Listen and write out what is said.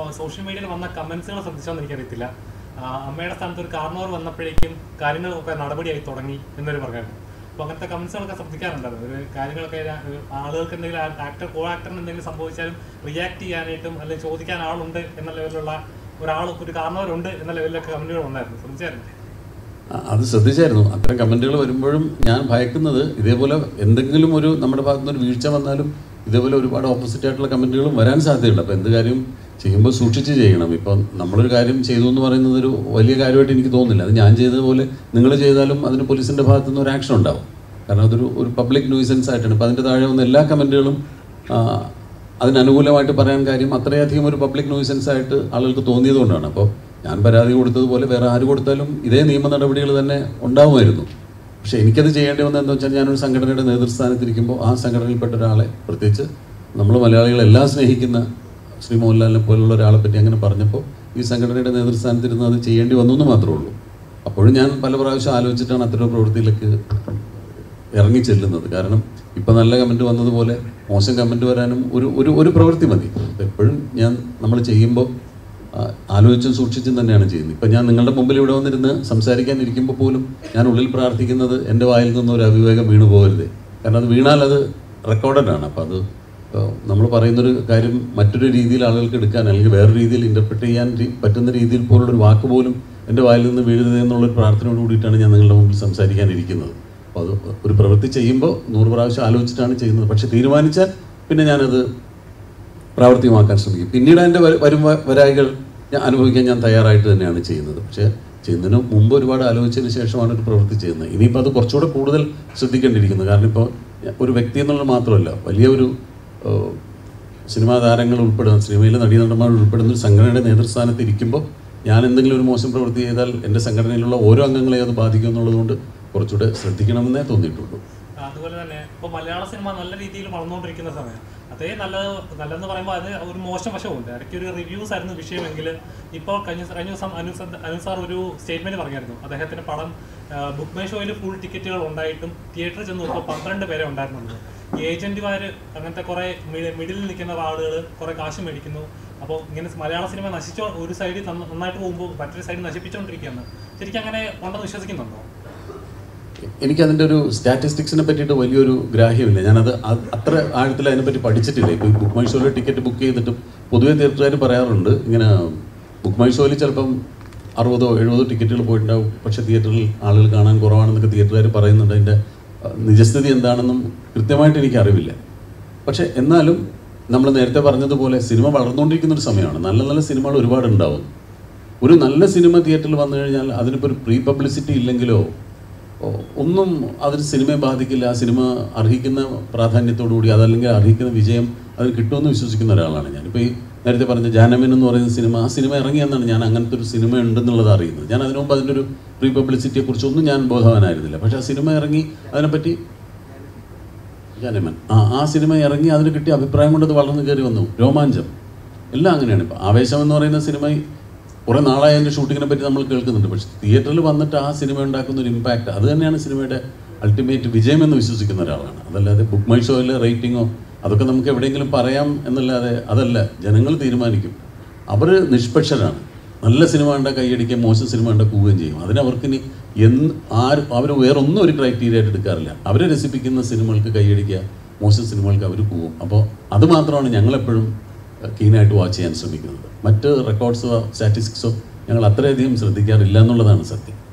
social മീഡിയയിൽ വന്ന കമന്റ്സുകൾ ശ്രദ്ധിച്ചോന്ന് എനിക്കറിയത്തില്ല ആ, അമ്മയുടെ സ്ഥാനത്ത് ഒരു കാർണവർ വന്നപ്പോഴേക്കും കാര്യങ്ങളൊക്കെ നടപടിയായി തുടങ്ങി എന്നൊരു പറയായിരുന്നു അപ്പോൾ അങ്ങനത്തെ കമന്റ്സുകളൊക്കെ ശ്രദ്ധിക്കാറുണ്ടായിരുന്നു ഒരു കാര്യങ്ങളൊക്കെ ര- ഒരു ആളുകൾക്ക് എന്തെങ്കിലും ആക്ടർ കോ ആക്ടറിന് എന്തെങ്കിലും സംഭവിച്ചാലും റിയാക്ട് ചെയ്യാനായിട്ടും അല്ലെങ്കിൽ ചോദിക്കാൻ ആളുണ്ട് എന്ന ലെവലിലുള്ള ഒരാൾ ഒരു കാരണവരുണ്ട് എന്ന ലെവലിലൊക്കെ കമന്റുകൾ ഉണ്ടായിരുന്നു ശ്രദ്ധിച്ചായിരുന്നു ആ, അത് ശ്രദ്ധിച്ചായിരുന്നു അത്തരം കമൻറ്റുകൾ വരുമ്പോഴും ഞാൻ ഭയക്കുന്നത് ഇതേപോലെ എന്തെങ്കിലും ഒരു നമ്മുടെ ഭാഗത്തു നിന്ന് ഒരു വീഴ്ച വന്നാലും ഇതേപോലെ ഒരുപാട് ഓപ്പോസിറ്റ് ആയിട്ടുള്ള കമൻറ്റുകളും വരാൻ സാധ്യതയുണ്ട് അപ്പോൾ എന്ത് കാര്യം ചെയ്യുമ്പോൾ സൂക്ഷിച്ച് ചെയ്യണം ഇപ്പം നമ്മളൊരു കാര്യം ചെയ്തു എന്ന് പറയുന്നത് ഒരു വലിയ കാര്യമായിട്ട് എനിക്ക് തോന്നുന്നില്ല അത് ഞാൻ ചെയ്തതുപോലെ നിങ്ങൾ ചെയ്താലും അതിന് പോലീസിൻ്റെ ഭാഗത്തു നിന്ന് ഒരു ആക്ഷൻ ഉണ്ടാവും കാരണം അതൊരു ഒരു പബ്ലിക് ന്യൂസൻസ് ആയിട്ടാണ് അപ്പോൾ അതിൻ്റെ താഴെ വന്ന എല്ലാ കമൻറ്റുകളും അതിനനുകൂലമായിട്ട് പറയാൻ കാര്യം അത്രയധികം ഒരു പബ്ലിക് ന്യൂസൻസ് ആയിട്ട് ആളുകൾക്ക് തോന്നിയതുകൊണ്ടാണ് അപ്പോൾ ഞാൻ പരാതി കൊടുത്തതുപോലെ വേറെ ആര് കൊടുത്താലും ഇതേ നിയമ നടപടികൾ തന്നെ ഉണ്ടാവുമായിരുന്നു പക്ഷേ എനിക്കത് ചെയ്യേണ്ടി വന്നതെന്ന് വെച്ചാൽ ഞാനൊരു സംഘടനയുടെ നേതൃസ്ഥാനത്തിരിക്കുമ്പോൾ ആ സംഘടനയിൽപ്പെട്ട ഒരാളെ പ്രത്യേകിച്ച് നമ്മൾ മലയാളികളെല്ലാം സ്നേഹിക്കുന്ന ശ്രീ മോഹൻലാലിനെ പോലുള്ള ഒരാളെ പറ്റി അങ്ങനെ പറഞ്ഞപ്പോൾ ഈ സംഘടനയുടെ നേതൃസ്ഥാനത്തിരുന്ന് അത് ചെയ്യേണ്ടി വന്നു എന്ന് മാത്രമേ ഉള്ളൂ അപ്പോഴും ഞാൻ പല പ്രാവശ്യം ആലോചിച്ചിട്ടാണ് അത്തരം പ്രവൃത്തിയിലേക്ക് ഇറങ്ങി ചെല്ലുന്നത് കാരണം ഇപ്പം നല്ല കമൻറ്റ് വന്നതുപോലെ മോശം കമൻറ്റ് വരാനും ഒരു ഒരു ഒരു പ്രവൃത്തി മതി അപ്പോൾ എപ്പോഴും ഞാൻ നമ്മൾ ചെയ്യുമ്പോൾ ആ, ആലോചിച്ചും സൂക്ഷിച്ചും തന്നെയാണ് ചെയ്യുന്നത് ഇപ്പം ഞാൻ നിങ്ങളുടെ മുമ്പിൽ ഇവിടെ വന്നിരുന്ന് സംസാരിക്കാൻ ഇരിക്കുമ്പോൾ പോലും ഞാൻ ഉള്ളിൽ പ്രാർത്ഥിക്കുന്നത് എൻ്റെ വായിൽ നിന്ന് ഒരു അവിവേകം വീണു പോകരുത് കാരണം അത് വീണാൽ അത് റെക്കോർഡഡ് ആണ് അപ്പോൾ അത് നമ്മൾ പറയുന്നൊരു കാര്യം മറ്റൊരു രീതിയിൽ ആളുകൾക്ക് എടുക്കാൻ അല്ലെങ്കിൽ വേറെ രീതിയിൽ ഇൻ്റർപ്രറ്റ് ചെയ്യാൻ രീ- പറ്റുന്ന രീതിയിൽ പോലുള്ളൊരു വാക്ക് പോലും എൻ്റെ വായിൽ നിന്ന് വീഴരുത് എന്നുള്ളൊരു പ്രാർത്ഥനയോട് കൂടിയിട്ടാണ് ഞാൻ നിങ്ങളുടെ മുമ്പിൽ സംസാരിക്കാനിരിക്കുന്നത് അപ്പോൾ അത് ഒരു പ്രവൃത്തി ചെയ്യുമ്പോൾ നൂറ് പ്രാവശ്യം ആലോചിച്ചിട്ടാണ് ചെയ്യുന്നത് പക്ഷെ തീരുമാനിച്ചാൽ പിന്നെ ഞാനത് പ്രാവർത്തികമാക്കാൻ ശ്രമിക്കും പിന്നീട് അതിൻ്റെ വര- വരും വ- വരായികൾ ഞാൻ അനുഭവിക്കാൻ ഞാൻ തയ്യാറായിട്ട് തന്നെയാണ് ചെയ്യുന്നത് പക്ഷേ ചെയ്യുന്നതിന് മുമ്പ് ഒരുപാട് ആലോചിച്ചതിന് ശേഷമാണ് ഒരു പ്രവൃത്തി ചെയ്യുന്നത് ഇനിയിപ്പോൾ അത് കുറച്ചുകൂടെ കൂടുതൽ ശ്രദ്ധിക്കേണ്ടിയിരിക്കുന്നു കാരണം ഇപ്പോൾ ഒരു വ്യക്തി എന്നുള്ളത് മാത്രമല്ല വലിയ ഒരു ഏഹ്, സിനിമാ താരങ്ങൾ ഉൾപ്പെടുന്ന സിനിമയിലെ നടീനടന്മാർ ഉൾപ്പെടുന്ന ഒരു സംഘടനയുടെ നേതൃസ്ഥാനത്ത് ഇരിക്കുമ്പോൾ ഞാൻ എന്തെങ്കിലും ഒരു മോശം പ്രവൃത്തി ചെയ്താൽ എൻ്റെ സംഘടനയിലുള്ള ഓരോ അംഗങ്ങളെയും അത് ബാധിക്കും എന്നുള്ളതുകൊണ്ട് കുറച്ചുകൂടെ ശ്രദ്ധിക്കണമെന്നേ തോന്നിയിട്ടുള്ളൂ അതുപോലെ തന്നെ ഇപ്പോൾ മലയാള സിനിമ നല്ല രീതിയിൽ വളർന്നുകൊണ്ടിരിക്കുന്ന സമയം അതേ നല്ലത് നല്ലതെന്ന് പറയുമ്പോൾ അത് ഒരു മോശം വശമുണ്ട് ഇടയ്ക്ക് ഒരു റിവ്യൂസ് ആയിരുന്നു വിഷയമെങ്കിൽ ഇപ്പോൾ കഴിഞ്ഞ കഴിഞ്ഞ ദിവസം അനുസ അനുസാർ ഒരു സ്റ്റേറ്റ്മെന്റ് പറഞ്ഞായിരുന്നു അദ്ദേഹത്തിന്റെ പടം ബുക്ക് മൈ ഷോയിൽ ഫുൾ ടിക്കറ്റുകൾ ഉണ്ടായിട്ടും തിയേറ്ററിൽ ചെന്ന് നോക്കുമ്പോൾ പന്ത്രണ്ട് പേരെ ഉണ്ടായിരുന്നുള്ളൂ ഈ ഏജന്റുമാർ അങ്ങനത്തെ കുറേ മിഡിൽ നിൽക്കുന്ന ആളുകൾ കുറേ കാശ് മേടിക്കുന്നു അപ്പോൾ ഇങ്ങനെ മലയാള സിനിമ നശിച്ചോ ഒരു സൈഡിൽ നന്നായിട്ട് പോകുമ്പോൾ മറ്റൊരു സൈഡിൽ നശിപ്പിച്ചുകൊണ്ടിരിക്കുകയാണ് ശരിക്കും അങ്ങനെ ഉണ്ടെന്ന് വിശ്വസിക്കുന്നുണ്ടോ എനിക്കതിൻ്റെ ഒരു സ്റ്റാറ്റിസ്റ്റിക്സിനെ പറ്റിയിട്ട് വലിയൊരു ഗ്രാഹ്യമില്ല ഞാനത് അത് അത്ര ആഴത്തിൽ അതിനെപ്പറ്റി പഠിച്ചിട്ടില്ല ഇപ്പോൾ ബുക്ക് മൈ ഷോയിൽ ടിക്കറ്റ് ബുക്ക് ചെയ്തിട്ട് പൊതുവെ തിയേറ്ററുകാർ പറയാറുണ്ട് ഇങ്ങനെ ബുക്ക് മൈ ഷോയിൽ ചിലപ്പം അറുപതോ എഴുപതോ ടിക്കറ്റുകൾ പോയിട്ടുണ്ടാവും പക്ഷേ തിയേറ്ററിൽ ആളുകൾ കാണാൻ കുറവാണെന്നൊക്കെ തിയേറ്ററുകാർ പറയുന്നുണ്ട് അതിൻ്റെ അഹ്, നിജസ്ഥിതി എന്താണെന്നും കൃത്യമായിട്ട് എനിക്ക് അറിവില്ല പക്ഷേ എന്നാലും നമ്മൾ നേരത്തെ പറഞ്ഞതുപോലെ സിനിമ വളർന്നുകൊണ്ടിരിക്കുന്ന ഒരു സമയമാണ് നല്ല നല്ല സിനിമകൾ ഒരുപാട് ഉണ്ടാവും ഒരു നല്ല സിനിമ തിയേറ്ററിൽ വന്നു കഴിഞ്ഞാൽ അതിനിപ്പോൾ ഒരു പ്രീ പബ്ലിസിറ്റി ഇല്ലെങ്കിലോ ഓ, ഒന്നും അതൊരു സിനിമയെ ബാധിക്കില്ല ആ സിനിമ അർഹിക്കുന്ന പ്രാധാന്യത്തോടു കൂടി അതല്ലെങ്കിൽ അർഹിക്കുന്ന വിജയം അതിന് കിട്ടുമെന്ന് വിശ്വസിക്കുന്ന ഒരാളാണ് ഞാൻ ഇപ്പോൾ ഈ നേരത്തെ പറഞ്ഞ ജാനമൻ എന്ന് പറയുന്ന സിനിമ ആ സിനിമ ഇറങ്ങിയെന്നാണ് ഞാൻ അങ്ങനത്തെ ഒരു സിനിമ ഉണ്ടെന്നുള്ളത് അറിയുന്നത് ഞാൻ അതിനു മുമ്പ് അതിൻ്റെ ഒരു പ്രീ പബ്ലിസിറ്റിയെ കുറിച്ചൊന്നും ഞാൻ ബോധവാനായിരുന്നില്ല പക്ഷേ ആ സിനിമ ഇറങ്ങി അതിനെപ്പറ്റി ജാനമൻ ആ ആ സിനിമ ഇറങ്ങി അതിന് കിട്ടിയ അഭിപ്രായം കൊണ്ട് അത് വളർന്നു കയറി വന്നു രോമാഞ്ചം എല്ലാം അങ്ങനെയാണ് ഇപ്പോൾ ആവേശം എന്ന് പറയുന്ന സിനിമ കുറേ നാളായി അതിൻ്റെ ഷൂട്ടിങ്ങിനെ പറ്റി നമ്മൾ കേൾക്കുന്നുണ്ട് പക്ഷേ തിയേറ്ററിൽ വന്നിട്ട് ആ സിനിമ ഉണ്ടാക്കുന്ന ഒരു ഇമ്പാക്റ്റ് അത് തന്നെയാണ് സിനിമയുടെ അൾട്ടിമേറ്റ് വിജയം എന്ന് വിശ്വസിക്കുന്ന ഒരാളാണ് അതല്ലാതെ ബുക്ക് മൈ ഷോയിലെ റേറ്റിങ്ങോ അതൊക്കെ നമുക്ക് എവിടെയെങ്കിലും പറയാം എന്നല്ലാതെ അതല്ല ജനങ്ങൾ തീരുമാനിക്കും അവർ നിഷ്പക്ഷരാണ് നല്ല സിനിമ കണ്ട കൈയടിക്കുകയും മോശം സിനിമ കണ്ട പോവുകയും ചെയ്യും അതിന് അവർക്കിനി എന്ന് ആരും അവർ വേറൊന്നും ഒരു ക്രൈറ്റീരിയ ആയിട്ട് എടുക്കാറില്ല അവരെ രസിപ്പിക്കുന്ന സിനിമകൾക്ക് കൈയടിക്കുക മോശം സിനിമകൾക്ക് അവർ പോവും അപ്പോൾ അത് മാത്രമാണ് ഞങ്ങളെപ്പോഴും കീനായിട്ട് വാച്ച് ചെയ്യാൻ ശ്രമിക്കുന്നത് മറ്റ് റെക്കോർഡ്സോ സ്റ്റാറ്റിസ്റ്റിക്സോ ഞങ്ങൾ അത്രയധികം ശ്രദ്ധിക്കാറില്ല എന്നുള്ളതാണ് സത്യം